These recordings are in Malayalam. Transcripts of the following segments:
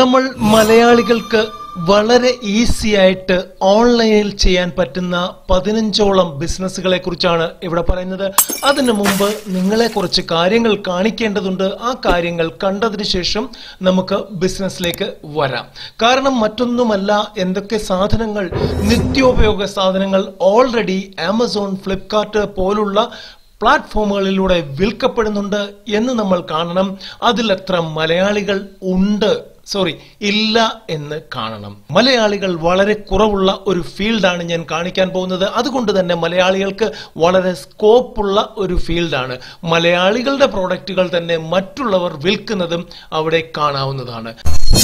നമ്മൾ മലയാളികൾക്ക് വളരെ ഈസി ആയിട്ട് ഓൺലൈനിൽ ചെയ്യാൻ പറ്റുന്ന പതിനഞ്ചോളം ബിസിനസ്സുകളെ കുറിച്ചാണ് ഇവിടെ പറയുന്നത് അതിനു മുമ്പ് നിങ്ങളെ കുറച്ച് കാര്യങ്ങൾ കാണിക്കേണ്ടതുണ്ട് ആ കാര്യങ്ങൾ കണ്ടതിന് ശേഷം നമുക്ക് ബിസിനസ്സിലേക്ക് വരാം കാരണം മറ്റൊന്നുമല്ല എന്തൊക്കെ സാധനങ്ങൾ നിത്യോപയോഗ സാധനങ്ങൾ ഓൾറെഡി ആമസോൺ ഫ്ലിപ്കാർട്ട് പോലുള്ള പ്ലാറ്റ്ഫോമുകളിലൂടെ വിൽക്കപ്പെടുന്നുണ്ട് എന്ന് നമ്മൾ കാണണം അതിൽ എത്ര മലയാളികൾ ഉണ്ട് സോറി ഇല്ല എന്ന് കാണണം മലയാളികൾ വളരെ കുറവുള്ള ഒരു ഫീൽഡാണ് ഞാൻ കാണിക്കാൻ പോകുന്നത് അതുകൊണ്ട് തന്നെ മലയാളികൾക്ക് വളരെ സ്കോപ്പുള്ള ഒരു ഫീൽഡാണ് മലയാളികളുടെ പ്രോഡക്റ്റുകൾ തന്നെ മറ്റുള്ളവർ വിൽക്കുന്നതും അവിടെ കാണാവുന്നതാണ്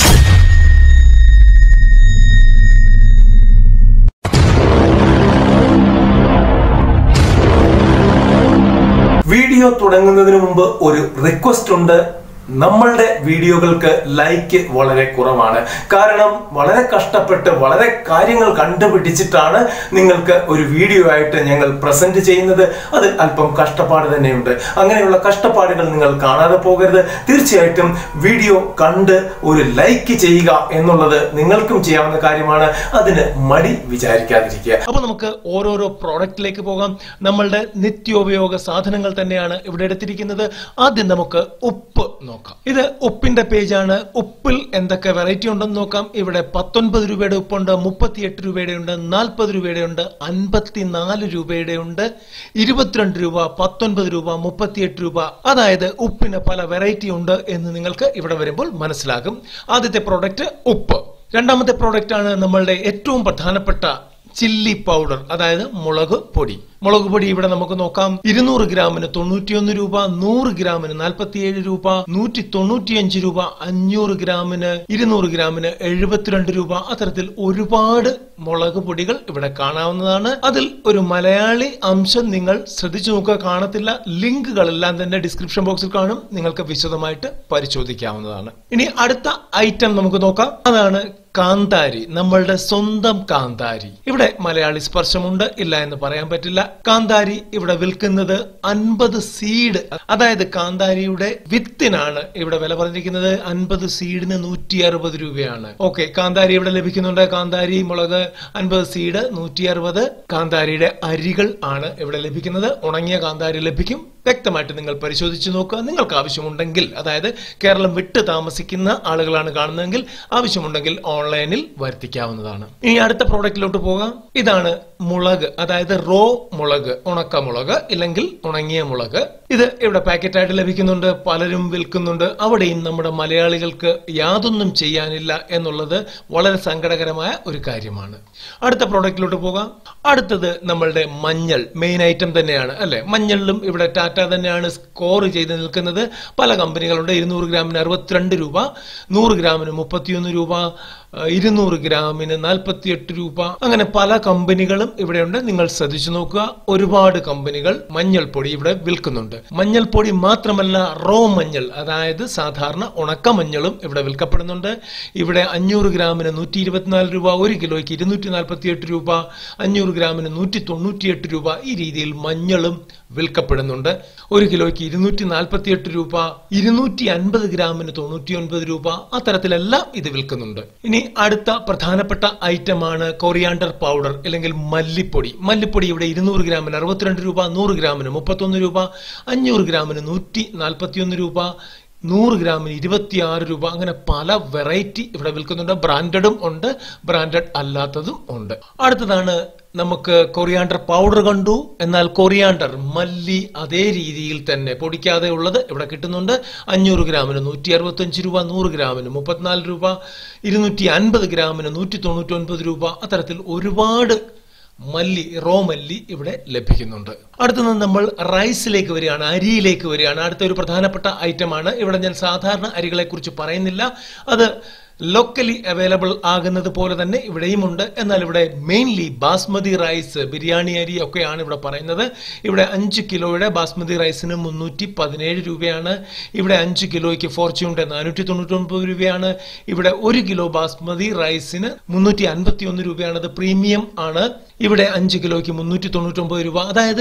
വീഡിയോ തുടങ്ങുന്നതിന് മുമ്പ് ഒരു റിക്വസ്റ്റ് ഉണ്ട് നമ്മളുടെ വീഡിയോകൾക്ക് ലൈക്ക് വളരെ കുറവാണ് കാരണം വളരെ കഷ്ടപ്പെട്ട് വളരെ കാര്യങ്ങൾ കണ്ടുപിടിച്ചിട്ടാണ് നിങ്ങൾക്ക് ഒരു വീഡിയോ ആയിട്ട് ഞങ്ങൾ പ്രസന്റ് ചെയ്യുന്നത് അതിൽ അല്പം കഷ്ടപ്പാട് തന്നെയുണ്ട് അങ്ങനെയുള്ള കഷ്ടപ്പാടുകൾ നിങ്ങൾ കാണാതെ പോകരുത് തീർച്ചയായിട്ടും വീഡിയോ കണ്ട് ഒരു ലൈക്ക് ചെയ്യുക എന്നുള്ളത് നിങ്ങൾക്കും ചെയ്യാവുന്ന കാര്യമാണ് അതിന് മടി വിചാരിക്കാതിരിക്കുക അപ്പൊ നമുക്ക് ഓരോരോ പ്രോഡക്റ്റിലേക്ക് പോകാം നമ്മളുടെ നിത്യോപയോഗ സാധനങ്ങൾ തന്നെയാണ് ഇവിടെ എടുത്തിരിക്കുന്നത് ആദ്യം നമുക്ക് ഉപ്പ് നോക്കാം ഇത് ഉപ്പിന്റെ പേജാണ് ഉപ്പിൽ എന്തൊക്കെ വെറൈറ്റി ഉണ്ടെന്ന് നോക്കാം ഇവിടെ പത്തൊൻപത് രൂപയുടെ ഉപ്പുണ്ട് മുപ്പത്തിയെട്ട് രൂപയുടെ ഉണ്ട് നാൽപ്പത് രൂപയുടെ ഉണ്ട് അൻപത്തിനാല് രൂപയുടെ ഉണ്ട് ഇരുപത്തിരണ്ട് രൂപ പത്തൊൻപത് രൂപ മുപ്പത്തിയെട്ട് രൂപ അതായത് ഉപ്പിന് പല വെറൈറ്റി ഉണ്ട് എന്ന് നിങ്ങൾക്ക് ഇവിടെ വരുമ്പോൾ മനസ്സിലാകും ആദ്യത്തെ പ്രോഡക്റ്റ് ഉപ്പ് രണ്ടാമത്തെ പ്രോഡക്റ്റ് ആണ് നമ്മളുടെ ഏറ്റവും പ്രധാനപ്പെട്ട ചില്ലി പൗഡർ അതായത് മുളക് പൊടി മുളക് പൊടി ഇവിടെ നമുക്ക് നോക്കാം ഇരുന്നൂറ് ഗ്രാമിന് തൊണ്ണൂറ്റിയൊന്ന് രൂപ നൂറ് ഗ്രാമിന് നാൽപ്പത്തിയേഴ് രൂപ നൂറ്റി തൊണ്ണൂറ്റിയഞ്ച് രൂപ അഞ്ഞൂറ് ഗ്രാമിന് ഇരുന്നൂറ് ഗ്രാമിന് എഴുപത്തിരണ്ട് രൂപ അത്തരത്തിൽ ഒരുപാട് മുളക് പൊടികൾ ഇവിടെ കാണാവുന്നതാണ് അതിൽ ഒരു മലയാളി അംശം നിങ്ങൾ ശ്രദ്ധിച്ചു നോക്കുക കാണത്തില്ല ലിങ്കുകളെല്ലാം തന്നെ ഡിസ്ക്രിപ്ഷൻ ബോക്സിൽ കാണും നിങ്ങൾക്ക് വിശദമായിട്ട് പരിശോധിക്കാവുന്നതാണ് ഇനി അടുത്ത ഐറ്റം നമുക്ക് നോക്കാം അതാണ് കാന്താരി നമ്മളുടെ സ്വന്തം കാന്താരി ഇവിടെ മലയാളി സ്പർശമുണ്ട് ഇല്ല എന്ന് പറയാൻ പറ്റില്ല കാന്താരി ഇവിടെ വിൽക്കുന്നത് അൻപത് സീഡ് അതായത് കാന്താരിയുടെ വിത്തിനാണ് ഇവിടെ വില പറഞ്ഞിരിക്കുന്നത് അൻപത് സീഡിന് നൂറ്റി അറുപത് രൂപയാണ് ഓക്കെ കാന്താരി ഇവിടെ ലഭിക്കുന്നുണ്ട് കാന്താരി മുളക് അൻപത് സീഡ് നൂറ്റി അറുപത് കാന്താരിയുടെ അരികൾ ആണ് ഇവിടെ ലഭിക്കുന്നത് ഉണങ്ങിയ കാന്താരി ലഭിക്കും വ്യക്തമായിട്ട് നിങ്ങൾ പരിശോധിച്ച് നോക്കുക നിങ്ങൾക്ക് ആവശ്യമുണ്ടെങ്കിൽ അതായത് കേരളം വിട്ട് താമസിക്കുന്ന ആളുകളാണ് കാണുന്നതെങ്കിൽ ആവശ്യമുണ്ടെങ്കിൽ ഓൺലൈനിൽ വരുത്തിക്കാവുന്നതാണ് ഇനി അടുത്ത പ്രോഡക്റ്റിലോട്ട് പോകാം ഇതാണ് മുളക് അതായത് റോ മുളക് ഉണക്ക മുളക് ഇല്ലെങ്കിൽ ഉണങ്ങിയ മുളക് ഇത് ഇവിടെ പാക്കറ്റായിട്ട് ലഭിക്കുന്നുണ്ട് പലരും വിൽക്കുന്നുണ്ട് അവിടെയും നമ്മുടെ മലയാളികൾക്ക് യാതൊന്നും ചെയ്യാനില്ല എന്നുള്ളത് വളരെ സങ്കടകരമായ ഒരു കാര്യമാണ് അടുത്ത പ്രോഡക്റ്റിലോട്ട് പോകാം അടുത്തത് നമ്മളുടെ മഞ്ഞൾ മെയിൻ ഐറ്റം തന്നെയാണ് അല്ലെ മഞ്ഞളിലും ഇവിടെ ടാറ്റ തന്നെയാണ് സ്കോർ ചെയ്ത് നിൽക്കുന്നത് പല കമ്പനികളുണ്ട് ഇരുന്നൂറ് ഗ്രാമിന് അറുപത്തിരണ്ട് രൂപ നൂറ് ഗ്രാമിന് മുപ്പത്തിയൊന്ന് രൂപ ഇരുന്നൂറ് ഗ്രാമിന് നാൽപ്പത്തിയെട്ട് രൂപ അങ്ങനെ പല കമ്പനികളും ഇവിടെയുണ്ട് നിങ്ങൾ ശ്രദ്ധിച്ചു നോക്കുക ഒരുപാട് കമ്പനികൾ മഞ്ഞൾപ്പൊടി ഇവിടെ വിൽക്കുന്നുണ്ട് മഞ്ഞൾപ്പൊടി മാത്രമല്ല റോ മഞ്ഞൾ അതായത് സാധാരണ ഉണക്ക മഞ്ഞളും ഇവിടെ വിൽക്കപ്പെടുന്നുണ്ട് ഇവിടെ അഞ്ഞൂറ് ഗ്രാമിന് നൂറ്റി ഇരുപത്തിനാല് രൂപ ഒരു കിലോയ്ക്ക് ഇരുന്നൂറ്റി നാൽപ്പത്തിയെട്ട് രൂപ അഞ്ഞൂറ് ഗ്രാമിന് നൂറ്റി തൊണ്ണൂറ്റിയെട്ട് രൂപ ഈ രീതിയിൽ മഞ്ഞളും വിൽക്കപ്പെടുന്നുണ്ട് ഒരു കിലോയ്ക്ക് ഇരുന്നൂറ്റി നാൽപ്പത്തിയെട്ട് രൂപ ഇരുന്നൂറ്റി അൻപത് ഗ്രാമിന് തൊണ്ണൂറ്റി ഒൻപത് രൂപ അത്തരത്തിലെല്ലാം ഇത് വിൽക്കുന്നുണ്ട് ഇനി അടുത്ത പ്രധാനപ്പെട്ട ഐറ്റമാണ് കൊറിയാണ്ടർ പൗഡർ അല്ലെങ്കിൽ മല്ലിപ്പൊടി മല്ലിപ്പൊടി ഇവിടെ ഇരുന്നൂറ് ഗ്രാമിന് അറുപത്തിരണ്ട് രൂപ നൂറ് ഗ്രാമിന് മുപ്പത്തൊന്ന് രൂപ അഞ്ഞൂറ് ഗ്രാമിന് നൂറ്റി നാൽപ്പത്തിയൊന്ന് രൂപ നൂറ് ഗ്രാമിന് ഇരുപത്തിയാറ് രൂപ അങ്ങനെ പല വെറൈറ്റി ഇവിടെ വിൽക്കുന്നുണ്ട് ബ്രാൻഡഡും ഉണ്ട് ബ്രാൻഡഡ് അല്ലാത്തതും ഉണ്ട് അടുത്തതാണ് നമുക്ക് കൊറിയാണ്ടർ പൗഡർ കണ്ടു എന്നാൽ കൊറിയാണ്ടർ മല്ലി അതേ രീതിയിൽ തന്നെ പൊടിക്കാതെ ഉള്ളത് ഇവിടെ കിട്ടുന്നുണ്ട് അഞ്ഞൂറ് ഗ്രാമിന് നൂറ്റി അറുപത്തഞ്ച് രൂപ നൂറ് ഗ്രാമിന് മുപ്പത്തിനാല് രൂപ ഇരുന്നൂറ്റി അൻപത് ഗ്രാമിന് നൂറ്റി തൊണ്ണൂറ്റി ഒൻപത് രൂപ അത്തരത്തിൽ ഒരുപാട് മല്ലി റോ മല്ലി ഇവിടെ ലഭിക്കുന്നുണ്ട് അടുത്തത് നമ്മൾ റൈസിലേക്ക് വരികയാണ് അരിയിലേക്ക് വരികയാണ് അടുത്ത ഒരു പ്രധാനപ്പെട്ട ഐറ്റമാണ് ഇവിടെ ഞാൻ സാധാരണ അരികളെ കുറിച്ച് പറയുന്നില്ല അത് ലോക്കലി അവൈലബിൾ ആകുന്നത് പോലെ തന്നെ ഇവിടെയും ഉണ്ട് എന്നാൽ ഇവിടെ മെയിൻലി ബാസ്മതി റൈസ് ബിരിയാണി അരി ഒക്കെയാണ് ഇവിടെ പറയുന്നത് ഇവിടെ അഞ്ച് കിലോയുടെ ബാസ്മതി റൈസിന് മുന്നൂറ്റി പതിനേഴ് രൂപയാണ് ഇവിടെ അഞ്ച് കിലോയ്ക്ക് ഫോർച്യൂണിന്റെ നാനൂറ്റി തൊണ്ണൂറ്റി ഒൻപത് രൂപയാണ് ഇവിടെ ഒരു കിലോ ബാസ്മതി റൈസിന് മുന്നൂറ്റി അൻപത്തി ഒന്ന് രൂപയാണ് അത് പ്രീമിയം ആണ് ഇവിടെ അഞ്ച് കിലോയ്ക്ക് മുന്നൂറ്റി തൊണ്ണൂറ്റി ഒമ്പത് രൂപ അതായത്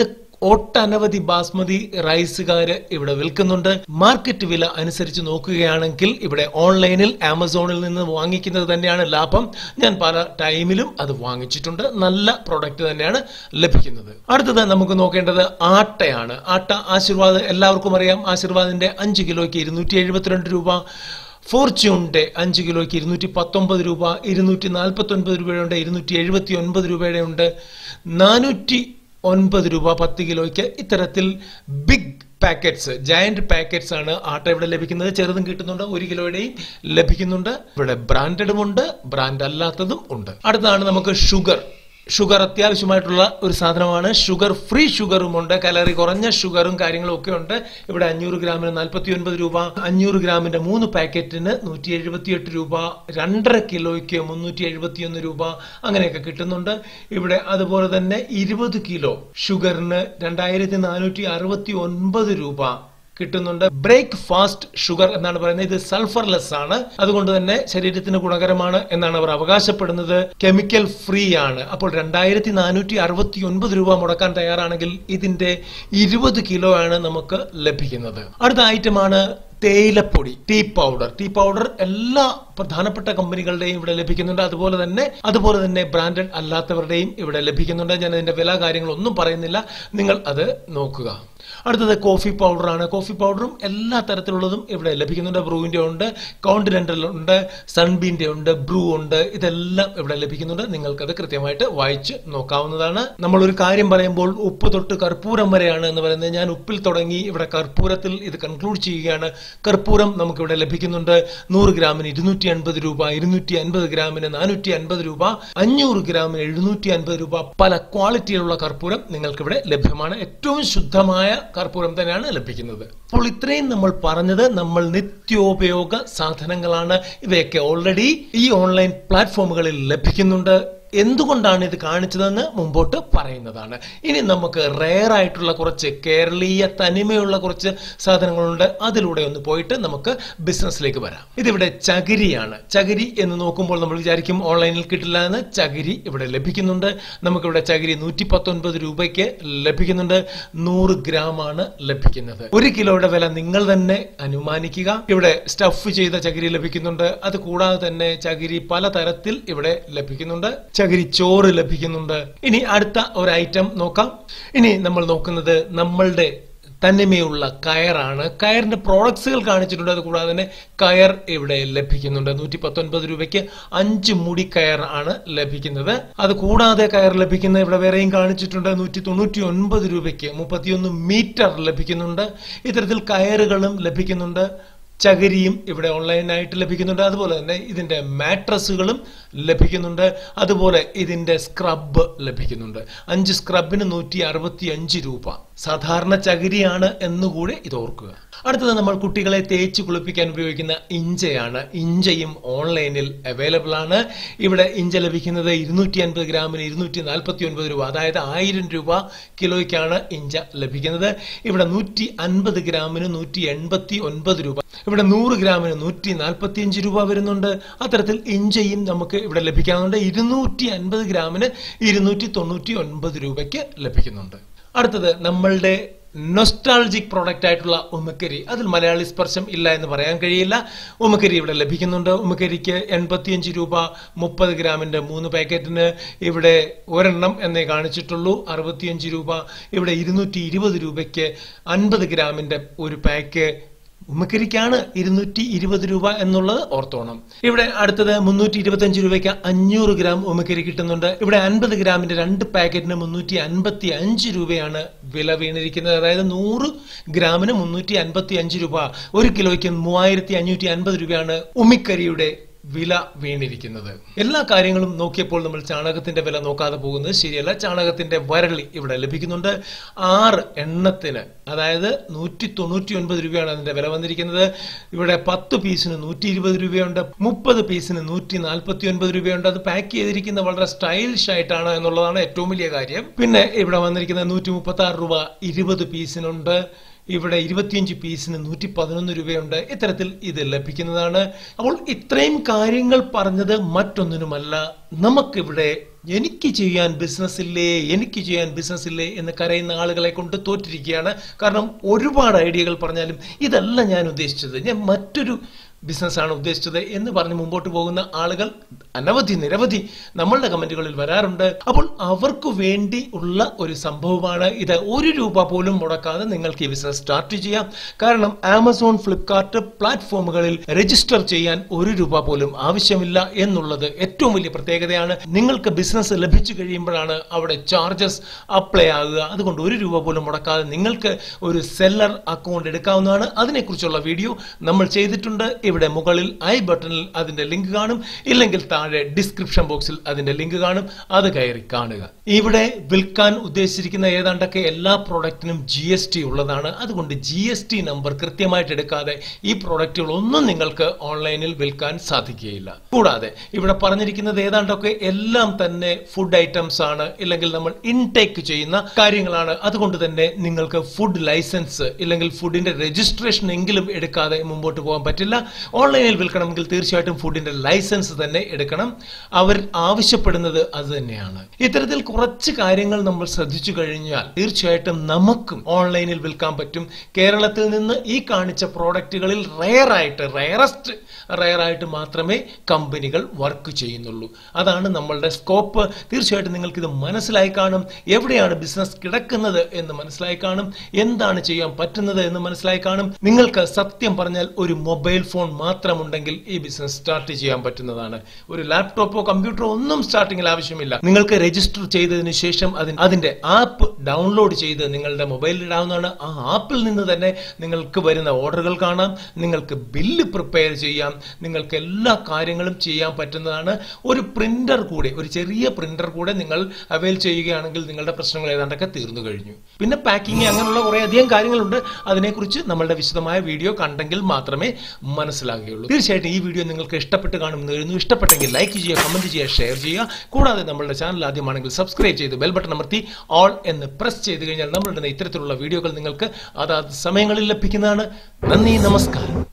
ഒട്ടനവധി ബാസ്മതി റൈസുകാര് ഇവിടെ വിൽക്കുന്നുണ്ട് മാർക്കറ്റ് വില അനുസരിച്ച് നോക്കുകയാണെങ്കിൽ ഇവിടെ ഓൺലൈനിൽ ആമസോണിൽ നിന്ന് വാങ്ങിക്കുന്നത് തന്നെയാണ് ലാഭം ഞാൻ പല ടൈമിലും അത് വാങ്ങിച്ചിട്ടുണ്ട് നല്ല പ്രോഡക്റ്റ് തന്നെയാണ് ലഭിക്കുന്നത് അടുത്തത് നമുക്ക് നോക്കേണ്ടത് ആട്ടയാണ് ആട്ട ആശീർവാദ് എല്ലാവർക്കും അറിയാം ആശീർവാദിന്റെ അഞ്ച് കിലോയ്ക്ക് ഇരുന്നൂറ്റി എഴുപത്തിരണ്ട് രൂപ ഫോർച്യൂണിന്റെ അഞ്ച് കിലോയ്ക്ക് ഇരുന്നൂറ്റി പത്തൊമ്പത് രൂപ ഇരുന്നൂറ്റി നാൽപ്പത്തി ഒൻപത് രൂപയുടെ ഉണ്ട് ഇരുന്നൂറ്റി എഴുപത്തി ഒൻപത് രൂപയുടെ ഉണ്ട് നാനൂറ്റി ഒൻപത് രൂപ പത്ത് കിലോയ്ക്ക് ഇത്തരത്തിൽ ബിഗ് പാക്കറ്റ്സ് ജയന്റ് പാക്കറ്റ്സ് ആണ് ആട്ട ഇവിടെ ലഭിക്കുന്നത് ചെറുതും കിട്ടുന്നുണ്ട് ഒരു കിലോയുടെയും ലഭിക്കുന്നുണ്ട് ഇവിടെ ബ്രാൻഡഡും ഉണ്ട് ബ്രാൻഡ് അല്ലാത്തതും ഉണ്ട് അടുത്തതാണ് നമുക്ക് ഷുഗർ ഷുഗർ അത്യാവശ്യമായിട്ടുള്ള ഒരു സാധനമാണ് ഷുഗർ ഫ്രീ ഷുഗറും ഉണ്ട് കലറി കുറഞ്ഞ ഷുഗറും കാര്യങ്ങളും ഒക്കെ ഉണ്ട് ഇവിടെ അഞ്ഞൂറ് ഗ്രാമിന് നാൽപ്പത്തി ഒൻപത് രൂപ അഞ്ഞൂറ് ഗ്രാമിന്റെ മൂന്ന് പാക്കറ്റിന് നൂറ്റി എഴുപത്തിയെട്ട് രൂപ രണ്ടര കിലോയ്ക്ക് മുന്നൂറ്റി എഴുപത്തിയൊന്ന് രൂപ അങ്ങനെയൊക്കെ കിട്ടുന്നുണ്ട് ഇവിടെ അതുപോലെ തന്നെ ഇരുപത് കിലോ ഷുഗറിന് രണ്ടായിരത്തി നാനൂറ്റി അറുപത്തി ഒൻപത് രൂപ കിട്ടുന്നുണ്ട് ബ്രേക്ക് ഫാസ്റ്റ് ഷുഗർ എന്നാണ് പറയുന്നത് ഇത് സൾഫർലെസ് ആണ് അതുകൊണ്ട് തന്നെ ശരീരത്തിന് ഗുണകരമാണ് എന്നാണ് അവർ അവകാശപ്പെടുന്നത് കെമിക്കൽ ഫ്രീ ആണ് അപ്പോൾ രണ്ടായിരത്തി നാനൂറ്റി അറുപത്തി ഒൻപത് രൂപ മുടക്കാൻ തയ്യാറാണെങ്കിൽ ഇതിന്റെ ഇരുപത് കിലോ ആണ് നമുക്ക് ലഭിക്കുന്നത് അടുത്ത ഐറ്റമാണ് തേയിലപ്പൊടി ടീ പൗഡർ ടീ പൗഡർ എല്ലാ പ്രധാനപ്പെട്ട കമ്പനികളുടെയും ഇവിടെ ലഭിക്കുന്നുണ്ട് അതുപോലെ തന്നെ അതുപോലെ തന്നെ ബ്രാൻഡഡ് അല്ലാത്തവരുടെയും ഇവിടെ ലഭിക്കുന്നുണ്ട് ഞാൻ അതിന്റെ വില കാര്യങ്ങളൊന്നും പറയുന്നില്ല നിങ്ങൾ അത് നോക്കുക അടുത്തത് കോഫി പൗഡറാണ് കോഫി പൗഡറും എല്ലാ തരത്തിലുള്ളതും ഇവിടെ ലഭിക്കുന്നുണ്ട് ബ്രൂവിന്റെ ഉണ്ട് കോണ്ടിനെന്റൽ ഉണ്ട് സൺബീന്റെ ഉണ്ട് ബ്രൂ ഉണ്ട് ഇതെല്ലാം ഇവിടെ ലഭിക്കുന്നുണ്ട് നിങ്ങൾക്കത് കൃത്യമായിട്ട് വായിച്ച് നോക്കാവുന്നതാണ് നമ്മൾ ഒരു കാര്യം പറയുമ്പോൾ ഉപ്പ് തൊട്ട് കർപ്പൂരം വരെയാണ് എന്ന് പറയുന്നത് ഞാൻ ഉപ്പിൽ തുടങ്ങി ഇവിടെ കർപ്പൂരത്തിൽ ഇത് കൺക്ലൂഡ് ചെയ്യുകയാണ് കർപ്പൂരം നമുക്കിവിടെ ലഭിക്കുന്നുണ്ട് നൂറ് ഗ്രാമിന് ഇരുന്നൂറ്റി അൻപത് രൂപ ഇരുന്നൂറ്റി അൻപത് ഗ്രാമിന് നാനൂറ്റി അൻപത് രൂപ അഞ്ഞൂറ് ഗ്രാമിന് എഴുന്നൂറ്റി അൻപത് രൂപ പല ക്വാളിറ്റിയിലുള്ള കർപ്പൂരം നിങ്ങൾക്കിവിടെ ലഭ്യമാണ് ഏറ്റവും ശുദ്ധമായ കർപ്പൂരം തന്നെയാണ് ലഭിക്കുന്നത് അപ്പോൾ ഇത്രയും നമ്മൾ പറഞ്ഞത് നമ്മൾ നിത്യോപയോഗ സാധനങ്ങളാണ് ഇവയൊക്കെ ഓൾറെഡി ഈ ഓൺലൈൻ പ്ലാറ്റ്ഫോമുകളിൽ ലഭിക്കുന്നുണ്ട് എന്തുകൊണ്ടാണ് ഇത് കാണിച്ചതെന്ന് മുമ്പോട്ട് പറയുന്നതാണ് ഇനി നമുക്ക് റെയർ ആയിട്ടുള്ള കുറച്ച് കേരളീയ തനിമയുള്ള കുറച്ച് സാധനങ്ങളുണ്ട് അതിലൂടെ ഒന്ന് പോയിട്ട് നമുക്ക് ബിസിനസ്സിലേക്ക് വരാം ഇതിവിടെ ചകിരിയാണ് ചകിരി എന്ന് നോക്കുമ്പോൾ നമ്മൾ വിചാരിക്കും ഓൺലൈനിൽ കിട്ടില്ല എന്ന് ചകിരി ഇവിടെ ലഭിക്കുന്നുണ്ട് നമുക്കിവിടെ ചകിരി നൂറ്റി പത്തൊൻപത് രൂപയ്ക്ക് ലഭിക്കുന്നുണ്ട് നൂറ് ഗ്രാം ആണ് ലഭിക്കുന്നത് ഒരു കിലോയുടെ വില നിങ്ങൾ തന്നെ അനുമാനിക്കുക ഇവിടെ സ്റ്റഫ് ചെയ്ത ചകിരി ലഭിക്കുന്നുണ്ട് അത് കൂടാതെ തന്നെ ചകിരി പലതരത്തിൽ ഇവിടെ ലഭിക്കുന്നുണ്ട് ചകിരി ചോറ് ലഭിക്കുന്നുണ്ട് ഇനി അടുത്ത ഒരു ഐറ്റം നോക്കാം ഇനി നമ്മൾ നോക്കുന്നത് നമ്മളുടെ തന്നിമയുള്ള കയറാണ് കയറിന്റെ പ്രോഡക്ട്സുകൾ കാണിച്ചിട്ടുണ്ട് അത് കൂടാതെ തന്നെ കയർ ഇവിടെ ലഭിക്കുന്നുണ്ട് നൂറ്റി പത്തൊൻപത് രൂപയ്ക്ക് അഞ്ച് മുടി കയർ ആണ് ലഭിക്കുന്നത് അത് കൂടാതെ കയർ ലഭിക്കുന്ന ഇവിടെ വേറെയും കാണിച്ചിട്ടുണ്ട് നൂറ്റി തൊണ്ണൂറ്റി ഒൻപത് രൂപയ്ക്ക് മുപ്പത്തിയൊന്ന് മീറ്റർ ലഭിക്കുന്നുണ്ട് ഇത്തരത്തിൽ കയറുകളും ലഭിക്കുന്നുണ്ട് ചകിരിയും ഇവിടെ ഓൺലൈനായിട്ട് ലഭിക്കുന്നുണ്ട് അതുപോലെ തന്നെ ഇതിന്റെ മാട്രസുകളും ലഭിക്കുന്നുണ്ട് അതുപോലെ ഇതിന്റെ സ്ക്രബ് ലഭിക്കുന്നുണ്ട് അഞ്ച് സ്ക്രബിന് നൂറ്റി അറുപത്തി അഞ്ച് രൂപ സാധാരണ ചകിരിയാണ് എന്നുകൂടി ഇത് ഓർക്കുക അടുത്തത് നമ്മൾ കുട്ടികളെ തേച്ച് കുളിപ്പിക്കാൻ ഉപയോഗിക്കുന്ന ഇഞ്ചയാണ് ഇഞ്ചയും ഓൺലൈനിൽ അവൈലബിൾ ആണ് ഇവിടെ ഇഞ്ച ലഭിക്കുന്നത് ഇരുന്നൂറ്റി അൻപത് ഗ്രാമിന് ഇരുന്നൂറ്റി നാൽപ്പത്തി ഒൻപത് രൂപ അതായത് ആയിരം രൂപ കിലോയ്ക്കാണ് ഇഞ്ച ലഭിക്കുന്നത് ഇവിടെ നൂറ്റി അൻപത് ഗ്രാമിന് നൂറ്റി എൺപത്തി ഒൻപത് രൂപ ഇവിടെ നൂറ് ഗ്രാമിന് നൂറ്റി നാൽപ്പത്തി അഞ്ച് രൂപ വരുന്നുണ്ട് അത്തരത്തിൽ ഇഞ്ചയും നമുക്ക് ഇവിടെ ലഭിക്കാവുന്നുണ്ട് ഇരുന്നൂറ്റി അൻപത് ഗ്രാമിന് ഇരുന്നൂറ്റി തൊണ്ണൂറ്റി ഒൻപത് രൂപയ്ക്ക് ലഭിക്കുന്നുണ്ട് അടുത്തത് നമ്മളുടെ നൊസ്റ്റാൾജിക് പ്രോഡക്റ്റ് ആയിട്ടുള്ള ഉമ്മക്കരി അതിൽ മലയാളി സ്പർശം ഇല്ല എന്ന് പറയാൻ കഴിയില്ല ഉമ്മക്കരി ഇവിടെ ലഭിക്കുന്നുണ്ട് ഉമ്മക്കരിക്ക് എൺപത്തിയഞ്ച് രൂപ മുപ്പത് ഗ്രാമിന്റെ മൂന്ന് പാക്കറ്റിന് ഇവിടെ ഒരെണ്ണം എന്നേ കാണിച്ചിട്ടുള്ളൂ അറുപത്തിയഞ്ച് രൂപ ഇവിടെ ഇരുന്നൂറ്റി ഇരുപത് രൂപയ്ക്ക് അൻപത് ഗ്രാമിന്റെ ഒരു പാക്ക് ഉമ്മക്കരിക്കാണ് ഇരുന്നൂറ്റി ഇരുപത് രൂപ എന്നുള്ളത് ഓർത്തോണം ഇവിടെ അടുത്തത് മുന്നൂറ്റി ഇരുപത്തി രൂപയ്ക്ക് അഞ്ഞൂറ് ഗ്രാം ഉമ്മക്കരി കിട്ടുന്നുണ്ട് ഇവിടെ അൻപത് ഗ്രാമിന്റെ രണ്ട് പാക്കറ്റിന് മുന്നൂറ്റി അൻപത്തി അഞ്ച് രൂപയാണ് വില വീണിരിക്കുന്നത് അതായത് നൂറ് ഗ്രാമിന് മുന്നൂറ്റി അൻപത്തി അഞ്ച് രൂപ ഒരു കിലോയ്ക്ക് മൂവായിരത്തി അഞ്ഞൂറ്റി അൻപത് രൂപയാണ് ഉമ്മിക്കരിയുടെ വില വീണിരിക്കുന്നത് എല്ലാ കാര്യങ്ങളും നോക്കിയപ്പോൾ നമ്മൾ ചാണകത്തിന്റെ വില നോക്കാതെ പോകുന്നത് ശരിയല്ല ചാണകത്തിന്റെ വരളി ഇവിടെ ലഭിക്കുന്നുണ്ട് ആറ് എണ്ണത്തിന് അതായത് നൂറ്റി തൊണ്ണൂറ്റി ഒൻപത് രൂപയാണ് അതിന്റെ വില വന്നിരിക്കുന്നത് ഇവിടെ പത്ത് പീസിന് നൂറ്റി ഇരുപത് രൂപയുണ്ട് മുപ്പത് പീസിന് നൂറ്റി നാൽപ്പത്തി ഒൻപത് രൂപയുണ്ട് അത് പാക്ക് ചെയ്തിരിക്കുന്ന വളരെ സ്റ്റൈലിഷ് ആയിട്ടാണ് എന്നുള്ളതാണ് ഏറ്റവും വലിയ കാര്യം പിന്നെ ഇവിടെ വന്നിരിക്കുന്നത് നൂറ്റി മുപ്പത്തി ആറ് രൂപ ഇരുപത് പീസിനുണ്ട് ഇവിടെ ഇരുപത്തിയഞ്ച് പീസിന് നൂറ്റി പതിനൊന്ന് രൂപയുണ്ട് ഇത്തരത്തിൽ ഇത് ലഭിക്കുന്നതാണ് അപ്പോൾ ഇത്രയും കാര്യങ്ങൾ പറഞ്ഞത് മറ്റൊന്നിനുമല്ല നമുക്കിവിടെ എനിക്ക് ചെയ്യാൻ ബിസിനസ് ഇല്ലേ എനിക്ക് ചെയ്യാൻ ബിസിനസ് ഇല്ലേ എന്ന് കരയുന്ന ആളുകളെ കൊണ്ട് തോറ്റിരിക്കുകയാണ് കാരണം ഒരുപാട് ഐഡിയകൾ പറഞ്ഞാലും ഇതല്ല ഞാൻ ഉദ്ദേശിച്ചത് ഞാൻ മറ്റൊരു ബിസിനസ്സാണ് ഉദ്ദേശിച്ചത് എന്ന് പറഞ്ഞ് മുമ്പോട്ട് പോകുന്ന ആളുകൾ അനവധി നിരവധി നമ്മളുടെ കമന്റുകളിൽ വരാറുണ്ട് അപ്പോൾ അവർക്ക് വേണ്ടി ഉള്ള ഒരു സംഭവമാണ് ഇത് ഒരു രൂപ പോലും മുടക്കാതെ നിങ്ങൾക്ക് ഈ ബിസിനസ് സ്റ്റാർട്ട് ചെയ്യാം കാരണം ആമസോൺ ഫ്ലിപ്കാർട്ട് പ്ലാറ്റ്ഫോമുകളിൽ രജിസ്റ്റർ ചെയ്യാൻ ഒരു രൂപ പോലും ആവശ്യമില്ല എന്നുള്ളത് ഏറ്റവും വലിയ പ്രത്യേകതയാണ് നിങ്ങൾക്ക് ബിസിനസ് ലഭിച്ചു കഴിയുമ്പോഴാണ് അവിടെ ചാർജസ് അപ്ലൈ ആകുക അതുകൊണ്ട് ഒരു രൂപ പോലും മുടക്കാതെ നിങ്ങൾക്ക് ഒരു സെല്ലർ അക്കൗണ്ട് എടുക്കാവുന്നതാണ് അതിനെക്കുറിച്ചുള്ള വീഡിയോ നമ്മൾ ചെയ്തിട്ടുണ്ട് ഇവിടെ മുകളിൽ ഐ ബട്ടണിൽ അതിന്റെ ലിങ്ക് കാണും ഇല്ലെങ്കിൽ താഴെ ഡിസ്ക്രിപ്ഷൻ ബോക്സിൽ അതിന്റെ ലിങ്ക് കാണും അത് കയറി കാണുക ഇവിടെ വിൽക്കാൻ ഉദ്ദേശിച്ചിരിക്കുന്ന ഏതാണ്ടൊക്കെ എല്ലാ പ്രോഡക്റ്റിനും ജി എസ് ടി ഉള്ളതാണ് അതുകൊണ്ട് ജി എസ് ടി നമ്പർ കൃത്യമായിട്ട് എടുക്കാതെ ഈ പ്രോഡക്റ്റുകളൊന്നും നിങ്ങൾക്ക് ഓൺലൈനിൽ വിൽക്കാൻ സാധിക്കുകയില്ല കൂടാതെ ഇവിടെ പറഞ്ഞിരിക്കുന്നത് ഏതാണ്ടൊക്കെ എല്ലാം തന്നെ ഫുഡ് ഐറ്റംസ് ആണ് ഇല്ലെങ്കിൽ നമ്മൾ ഇൻടേക്ക് ചെയ്യുന്ന കാര്യങ്ങളാണ് അതുകൊണ്ട് തന്നെ നിങ്ങൾക്ക് ഫുഡ് ലൈസൻസ് ഇല്ലെങ്കിൽ ഫുഡിന്റെ രജിസ്ട്രേഷൻ എങ്കിലും എടുക്കാതെ മുമ്പോട്ട് പോകാൻ പറ്റില്ല ഓൺലൈനിൽ വിൽക്കണമെങ്കിൽ തീർച്ചയായിട്ടും ഫുഡിന്റെ ലൈസൻസ് തന്നെ എടുക്കണം അവർ ആവശ്യപ്പെടുന്നത് അത് തന്നെയാണ് ഇത്തരത്തിൽ കുറച്ച് കാര്യങ്ങൾ നമ്മൾ ശ്രദ്ധിച്ചു കഴിഞ്ഞാൽ തീർച്ചയായിട്ടും നമുക്കും ഓൺലൈനിൽ വിൽക്കാൻ പറ്റും കേരളത്തിൽ നിന്ന് ഈ കാണിച്ച പ്രോഡക്റ്റുകളിൽ റെയർ ആയിട്ട് റെയറസ്റ്റ് റെയർ ആയിട്ട് മാത്രമേ കമ്പനികൾ വർക്ക് ചെയ്യുന്നുള്ളൂ അതാണ് നമ്മളുടെ സ്കോപ്പ് തീർച്ചയായിട്ടും നിങ്ങൾക്ക് ഇത് മനസ്സിലായി കാണും എവിടെയാണ് ബിസിനസ് കിടക്കുന്നത് എന്ന് മനസ്സിലായി കാണും എന്താണ് ചെയ്യാൻ പറ്റുന്നത് എന്ന് മനസ്സിലായി കാണും നിങ്ങൾക്ക് സത്യം പറഞ്ഞാൽ ഒരു മൊബൈൽ ഫോൺ മാത്രമുണ്ടെങ്കിൽ ഈ ബിസിനസ് സ്റ്റാർട്ട് ചെയ്യാൻ പറ്റുന്നതാണ് ഒരു ലാപ്ടോപ്പോ കമ്പ്യൂട്ടറോ ഒന്നും സ്റ്റാർട്ടിങ്ങിൽ ആവശ്യമില്ല നിങ്ങൾക്ക് രജിസ്റ്റർ ചെയ്തതിനു ശേഷം അതിന് അതിന്റെ ആപ്പ് ഡൗൺലോഡ് ചെയ്ത് നിങ്ങളുടെ മൊബൈലിൽ ഇടാവുന്നതാണ് ആ ആപ്പിൽ നിന്ന് തന്നെ നിങ്ങൾക്ക് വരുന്ന ഓർഡറുകൾ കാണാം നിങ്ങൾക്ക് ബില്ല് പ്രിപ്പയർ ചെയ്യാം നിങ്ങൾക്ക് എല്ലാ കാര്യങ്ങളും ചെയ്യാൻ പറ്റുന്നതാണ് ഒരു പ്രിന്റർ കൂടെ ഒരു ചെറിയ പ്രിന്റർ കൂടെ നിങ്ങൾ അവൈൽ ചെയ്യുകയാണെങ്കിൽ നിങ്ങളുടെ പ്രശ്നങ്ങൾ ഏതാണ്ടൊക്കെ തീർന്നു കഴിഞ്ഞു പിന്നെ പാക്കിംഗ് അങ്ങനെയുള്ള കുറേ അധികം കാര്യങ്ങളുണ്ട് അതിനെക്കുറിച്ച് നമ്മളുടെ വിശദമായ വീഡിയോ കണ്ടെങ്കിൽ മാത്രമേ മനസ്സിലാകുകയുള്ളൂ തീർച്ചയായിട്ടും ഈ വീഡിയോ നിങ്ങൾക്ക് ഇഷ്ടപ്പെട്ട് കാണുമെന്ന് കരുതുന്നു ഇഷ്ടപ്പെട്ടെങ്കിൽ ലൈക്ക് ചെയ്യുക കമന്റ് ചെയ്യുക ഷെയർ ചെയ്യുക കൂടാതെ നമ്മളുടെ ചാനൽ ആദ്യമാണെങ്കിൽ സബ്സ്ക്രൈബ് ചെയ്ത് ബെൽ ബട്ടൺ അമർത്തി ഓൾ എന്ന് പ്രസ് ചെയ്ത് കഴിഞ്ഞാൽ നമ്മളുടെ ഇത്തരത്തിലുള്ള വീഡിയോകൾ നിങ്ങൾക്ക് അതാത് സമയങ്ങളിൽ ലഭിക്കുന്നതാണ് നന്ദി നമസ്കാരം